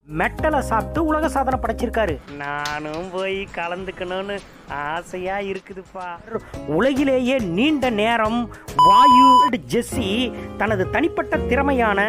மெட்டலை சாப்பிட்டு உலக சாதனை படைச்சிருக்காரு நானும் போய் கலந்துக்கணும்னு ஆசையா இருக்குதுப்பா உலகிலேயே நீண்ட நேரம் வாயு ஜெஸ்ஸி தனது தனிப்பட்ட திறமையான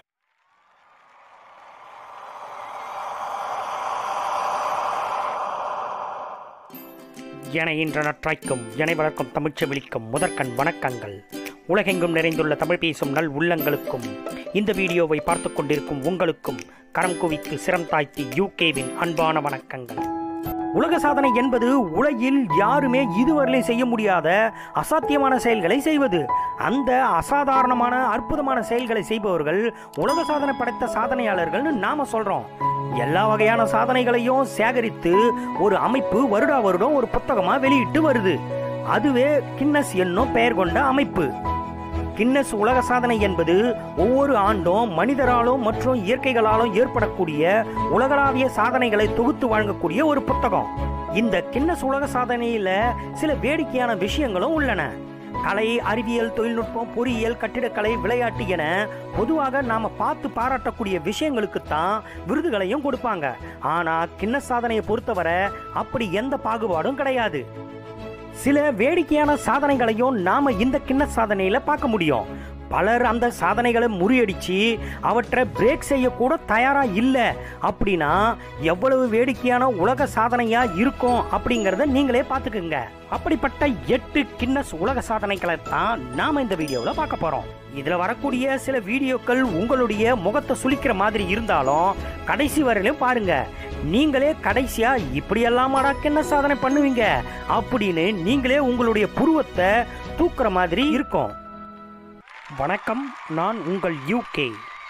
என இன்ற நற்றாய்க்கும் எனை வளர்க்கும் தமிழ்ச்சி விழிக்கும் முதற்கண் வணக்கங்கள் உலகெங்கும் நிறைந்துள்ள தமிழ் பேசும் நல் உள்ளங்களுக்கும் இந்த வீடியோவை பார்த்து கொண்டிருக்கும் உங்களுக்கும் கரம் குவித்து சிரம் தாய்த்தி யூகேவின் அன்பான வணக்கங்கள் உலக சாதனை என்பது உலகில் யாருமே இதுவரையிலும் செய்ய முடியாத அசாத்தியமான செயல்களை செய்வது அந்த அசாதாரணமான அற்புதமான செயல்களை செய்பவர்கள் உலக சாதனை படைத்த சாதனையாளர்கள்னு நாம சொல்றோம் எல்லா வகையான சாதனைகளையும் சேகரித்து ஒரு அமைப்பு வருடா வருடம் ஒரு புத்தகமா வெளியிட்டு வருது அதுவே கின்னஸ் என்னும் பெயர் கொண்ட அமைப்பு கின்னஸ் உலக சாதனை என்பது ஒவ்வொரு ஆண்டும் மனிதராலும் மற்றும் இயற்கைகளாலும் ஏற்படக்கூடிய உலகளாவிய சாதனைகளை தொகுத்து வழங்கக்கூடிய ஒரு புத்தகம் இந்த கின்னஸ் உலக சாதனையில சில வேடிக்கையான விஷயங்களும் உள்ளன கலை அறிவியல் தொழில்நுட்பம் பொறியியல் கட்டிடக்கலை விளையாட்டு என பொதுவாக நாம பார்த்து பாராட்டக்கூடிய விஷயங்களுக்கு தான் விருதுகளையும் கொடுப்பாங்க ஆனா கின்னஸ் சாதனையை பொறுத்தவரை அப்படி எந்த பாகுபாடும் கிடையாது சில வேடிக்கையான சாதனைகளையும் நாம இந்த கிண்ண சாதனையில பார்க்க முடியும் பலர் அந்த சாதனைகளை முறியடிச்சு அவற்றை பிரேக் செய்யக்கூட தயாரா இல்லை அப்படின்னா எவ்வளவு வேடிக்கையான உலக சாதனையா இருக்கும் அப்படிங்கறத நீங்களே பார்த்துக்குங்க அப்படிப்பட்ட எட்டு கின்னஸ் உலக சாதனைகளை தான் நாம இந்த வீடியோவில் பார்க்க போறோம் இதுல வரக்கூடிய சில வீடியோக்கள் உங்களுடைய முகத்தை சுளிக்கிற மாதிரி இருந்தாலும் கடைசி வரையிலும் பாருங்க நீங்களே கடைசியா இப்படியெல்லாம் என்ன சாதனை பண்ணுவீங்க அப்படின்னு நீங்களே உங்களுடைய புருவத்தை தூக்குற மாதிரி இருக்கும் வணக்கம் நான் உங்கள் யூகே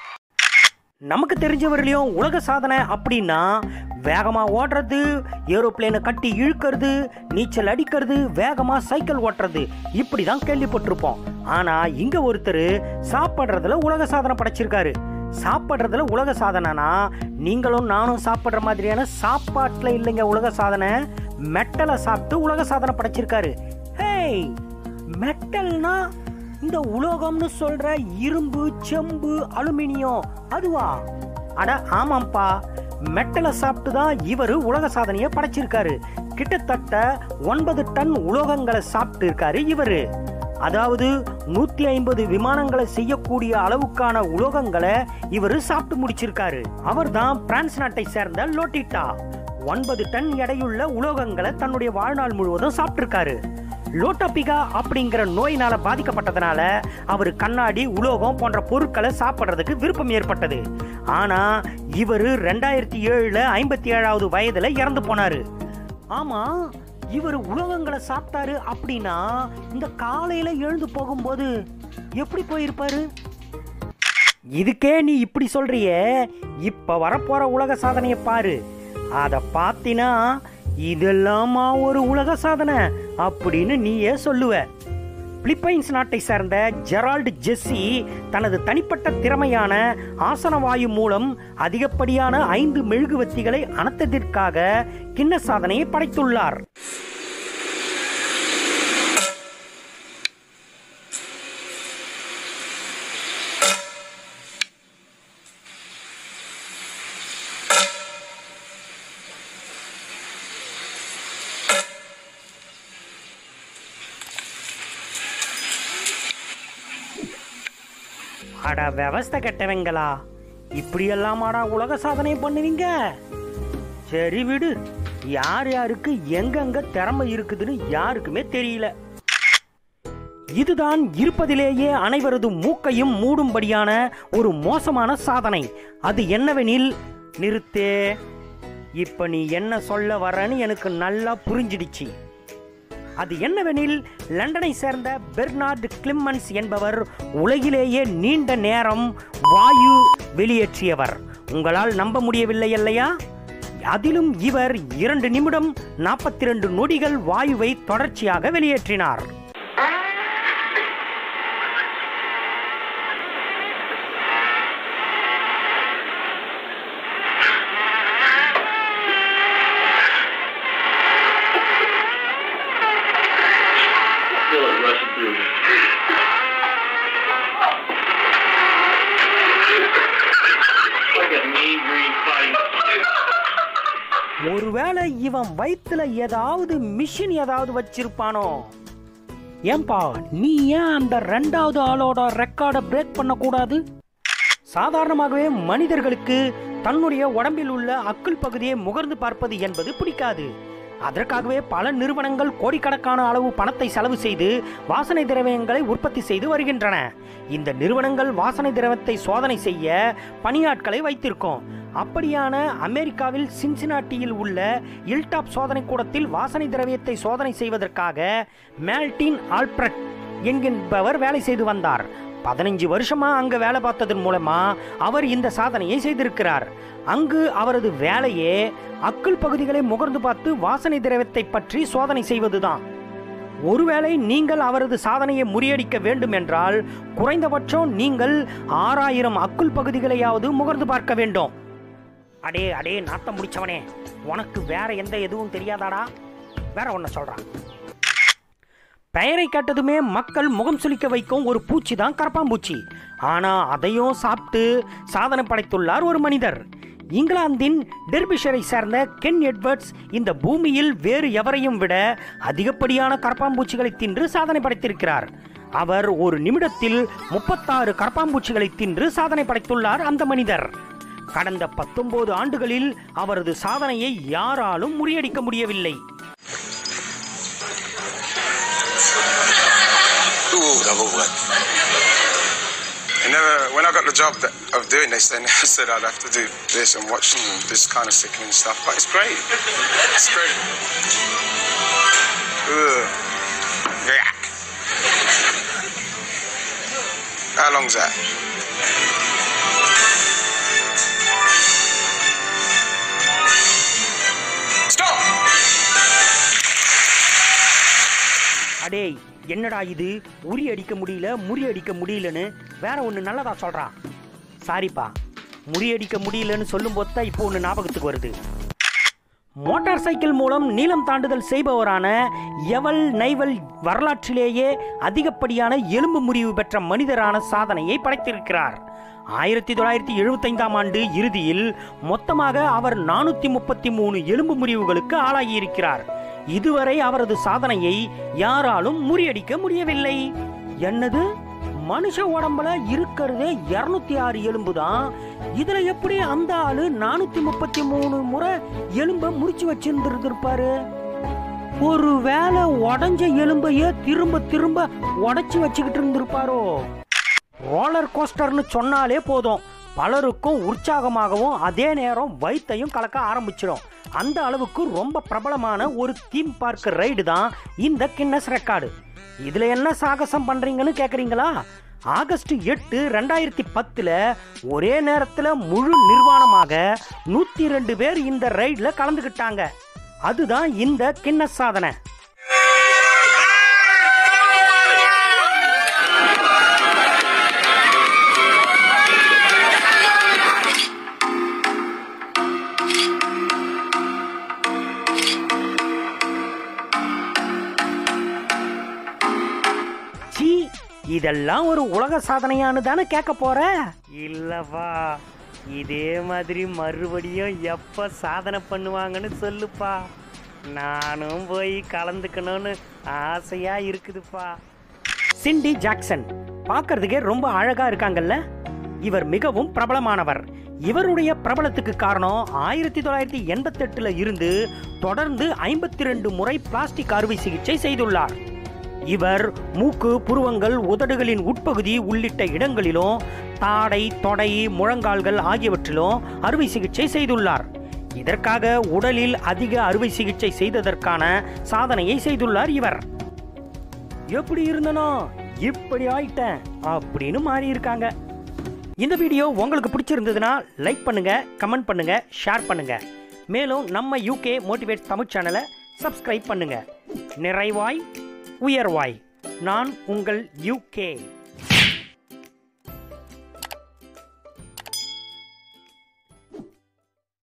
நமக்கு தெரிஞ்சவர்களையும் உலக சாதனை அப்படின்னா வேகமா ஓடுறது ஏரோப்ளேனை கட்டி இழுக்கிறது நீச்சல் அடிக்கிறது வேகமா சைக்கிள் ஓட்டுறது இப்படி தான் கேள்விப்பட்டிருப்போம் ஆனா இங்க ஒருத்தர் சாப்பிட்றதுல உலக சாதனை படைச்சிருக்காரு சாப்பிட்றதுல உலக சாதனைனா நீங்களும் நானும் சாப்பிட்ற மாதிரியான சாப்பாட்டில் இல்லைங்க உலக சாதனை மெட்டலை சாப்பிட்டு உலக சாதனை படைச்சிருக்காரு ஹேய் மெட்டல்னா இந்த உலோகம்னு சொல்ற இரும்பு செம்பு அலுமினியம் அதுவா அட ஆமாம்ப்பா மெட்டலை சாப்பிட்டு தான் இவர் உலக சாதனையை படைச்சிருக்காரு கிட்டத்தட்ட ஒன்பது டன் உலோகங்களை சாப்பிட்டு இருக்காரு இவரு அதாவது நூத்தி ஐம்பது விமானங்களை செய்யக்கூடிய அளவுக்கான உலோகங்களை இவர் சாப்பிட்டு முடிச்சிருக்காரு அவர் தான் பிரான்ஸ் நாட்டை சேர்ந்த லோட்டிட்டா ஒன்பது டன் எடையுள்ள உலோகங்களை தன்னுடைய வாழ்நாள் முழுவதும் சாப்பிட்டிருக்காரு லோட்டோபிகா அப்படிங்கிற நோயினால பாதிக்கப்பட்டதுனால அவர் கண்ணாடி உலோகம் போன்ற பொருட்களை சாப்பிட்றதுக்கு விருப்பம் ஏற்பட்டது ஆனா இவர் ரெண்டாயிரத்தி ஏழுல ஐம்பத்தி ஏழாவது வயதுல இறந்து போனாரு ஆமா இவர் உலோகங்களை சாப்பிட்டாரு அப்படின்னா இந்த காலையில எழுந்து போகும்போது எப்படி போயிருப்பாரு இதுக்கே நீ இப்படி சொல்றியே இப்ப வரப்போற உலக சாதனையை பாரு அத பாத்தினா இதெல்லாமா ஒரு உலக சாதனை அப்படின்னு நீயே சொல்லுவ பிலிப்பைன்ஸ் நாட்டை சேர்ந்த ஜெரால்டு ஜெஸ்ஸி தனது தனிப்பட்ட திறமையான ஆசனவாயு மூலம் அதிகப்படியான ஐந்து மெழுகுவத்திகளை அணைத்ததற்காக கிண்ண சாதனையை படைத்துள்ளார் அட விவஸ்தை கெட்டவங்களா இப்படியெல்லாமாடா உலக சாதனை பண்ணுவீங்க சரி விடு யார் யாருக்கு எங்கெங்க திறமை இருக்குதுன்னு யாருக்குமே தெரியல இதுதான் இருப்பதிலேயே அனைவரது மூக்கையும் மூடும்படியான ஒரு மோசமான சாதனை அது என்னவெனில் நிறுத்தே இப்ப நீ என்ன சொல்ல வரன்னு எனக்கு நல்லா புரிஞ்சிடுச்சு அது என்னவெனில் லண்டனை சேர்ந்த பெர்னார்டு கிளிம்மன்ஸ் என்பவர் உலகிலேயே நீண்ட நேரம் வாயு வெளியேற்றியவர் உங்களால் நம்ப முடியவில்லை இல்லையா அதிலும் இவர் இரண்டு நிமிடம் நாற்பத்தி ரெண்டு நொடிகள் வாயுவை தொடர்ச்சியாக வெளியேற்றினார் feel it rushing through me. like a mean green fighting. ஒருவேளை இவன் வயித்துல ஏதாவது மிஷின் ஏதாவது வச்சிருப்பானோ ஏன்பா நீ ஏன் அந்த ரெண்டாவது ஆளோட ரெக்கார்டை பிரேக் பண்ணக்கூடாது சாதாரணமாகவே மனிதர்களுக்கு தன்னுடைய உடம்பில் உள்ள அக்குள் பகுதியை முகர்ந்து பார்ப்பது என்பது பிடிக்காது அதற்காகவே பல நிறுவனங்கள் கோடிக்கணக்கான அளவு பணத்தை செலவு செய்து வாசனை திரவியங்களை உற்பத்தி செய்து வருகின்றன இந்த நிறுவனங்கள் வாசனை திரவத்தை சோதனை செய்ய பணியாட்களை வைத்திருக்கோம் அப்படியான அமெரிக்காவில் சின்சினாட்டியில் உள்ள இல்டாப் சோதனை கூடத்தில் வாசனை திரவியத்தை சோதனை செய்வதற்காக மேல்டின் ஆல்பிரட் என்கின்றவர் வேலை செய்து வந்தார் பதினஞ்சு வருஷமா அங்க வேலை பார்த்ததன் மூலமா அவர் இந்த சாதனையை செய்திருக்கிறார் அங்கு அவரது வேலையே அக்குள் பகுதிகளை முகர்ந்து பார்த்து வாசனை திரவத்தை பற்றி சோதனை செய்வதுதான் ஒருவேளை நீங்கள் அவரது சாதனையை முறியடிக்க வேண்டும் என்றால் குறைந்தபட்சம் நீங்கள் ஆறாயிரம் அக்குள் பகுதிகளையாவது முகர்ந்து பார்க்க வேண்டும் அடே அடே நாத்தம் முடிச்சவனே உனக்கு வேற எந்த எதுவும் தெரியாதாடா வேற ஒன்று சொல்றான் பெயரை கேட்டதுமே மக்கள் முகம் சுளிக்க வைக்கும் ஒரு பூச்சி தான் கரப்பாம்பூச்சி ஆனா அதையும் சாப்பிட்டு சாதனை படைத்துள்ளார் ஒரு மனிதர் இங்கிலாந்தின் டெர்பிஷரை சேர்ந்த கென் எட்வர்ட்ஸ் இந்த பூமியில் வேறு எவரையும் விட அதிகப்படியான கரப்பாம்பூச்சிகளை தின்று சாதனை படைத்திருக்கிறார் அவர் ஒரு நிமிடத்தில் முப்பத்தாறு கரப்பாம்பூச்சிகளை தின்று சாதனை படைத்துள்ளார் அந்த மனிதர் கடந்த பத்தொன்பது ஆண்டுகளில் அவரது சாதனையை யாராலும் முறியடிக்க முடியவில்லை Ooh, double what? They never, when I got the job that, of doing this, they never said I'd have to do this and watch this kind of sickening stuff. But it's great. It's great. Ugh. Yuck. How long's that? Stop! அடேய் என்னடா இது உரி அடிக்க முடியல முறி அடிக்க முடியலன்னு வேற ஒன்று நல்லதா சொல்றான் சாரிப்பா முறியடிக்க முடியலன்னு சொல்லும் போது தான் இப்போ ஒன்று ஞாபகத்துக்கு வருது மோட்டார் சைக்கிள் மூலம் நீளம் தாண்டுதல் செய்பவரான எவல் நைவல் வரலாற்றிலேயே அதிகப்படியான எலும்பு முறிவு பெற்ற மனிதரான சாதனையை படைத்திருக்கிறார் ஆயிரத்தி தொள்ளாயிரத்தி எழுபத்தைந்தாம் ஆண்டு இறுதியில் மொத்தமாக அவர் நானூத்தி முப்பத்தி மூணு எலும்பு முறிவுகளுக்கு ஆளாகியிருக்கிறார் இதுவரை அவரது சாதனையை யாராலும் முறியடிக்க முடியவில்லை என்னது மனுஷ உடம்புல இருக்கிறதே இருநூத்தி ஆறு எலும்பு தான் இதுல எப்படி அந்த ஆளு நானூத்தி முப்பத்தி மூணு முறை எலும்ப முறிச்சு வச்சிருந்திருப்பாரு ஒரு வேளை உடஞ்ச எலும்பையே திரும்ப திரும்ப உடைச்சு வச்சுக்கிட்டு இருந்திருப்பாரோ ரோலர் கோஸ்டர்னு சொன்னாலே போதும் பலருக்கும் உற்சாகமாகவும் அதே நேரம் வயித்தையும் கலக்க ஆரம்பிச்சிடும் அந்த அளவுக்கு ரொம்ப பிரபலமான ஒரு தீம் பார்க் ரைடு தான் இந்த கின்னஸ் ரெக்கார்டு இதுல என்ன சாகசம் பண்றீங்கன்னு கேக்குறீங்களா ஆகஸ்ட் எட்டு ரெண்டாயிரத்தி பத்துல ஒரே நேரத்துல முழு நிர்வாணமாக நூத்தி ரெண்டு பேர் இந்த ரைட்ல கலந்துக்கிட்டாங்க அதுதான் இந்த கின்னஸ் சாதனை சீ இதெல்லாம் ஒரு உலக சாதனையானு தானே கேட்க போற இல்லப்பா இதே மாதிரி மறுபடியும் எப்ப சாதனை பண்ணுவாங்கன்னு சொல்லுப்பா நானும் போய் கலந்துக்கணும்னு ஆசையா இருக்குதுப்பா சிண்டி ஜாக்சன் பார்க்கறதுக்கே ரொம்ப அழகா இருக்காங்கல்ல இவர் மிகவும் பிரபலமானவர் இவருடைய பிரபலத்துக்கு காரணம் ஆயிரத்தி தொள்ளாயிரத்தி எண்பத்தெட்டுல இருந்து தொடர்ந்து ஐம்பத்தி ரெண்டு முறை பிளாஸ்டிக் அறுவை சிகிச்சை செய்துள்ளார் இவர் மூக்கு புருவங்கள் உதடுகளின் உட்பகுதி உள்ளிட்ட இடங்களிலும் தாடை தொடை முழங்கால்கள் ஆகியவற்றிலும் அறுவை சிகிச்சை செய்துள்ளார் இதற்காக உடலில் அதிக அறுவை சிகிச்சை செய்ததற்கான சாதனையை செய்துள்ளார் இவர் எப்படி இருந்தனோ இப்படி ஆயிட்டேன் அப்படின்னு மாறி இருக்காங்க இந்த வீடியோ உங்களுக்கு பிடிச்சிருந்ததுன்னா லைக் பண்ணுங்க கமெண்ட் பண்ணுங்க ஷேர் பண்ணுங்க மேலும் நம்ம யூகே மோட்டிவேட் தமிழ் சேனலை சப்ஸ்கிரைப் பண்ணுங்க நிறைவாய் உயர்வாய் நான் உங்கள் யூகே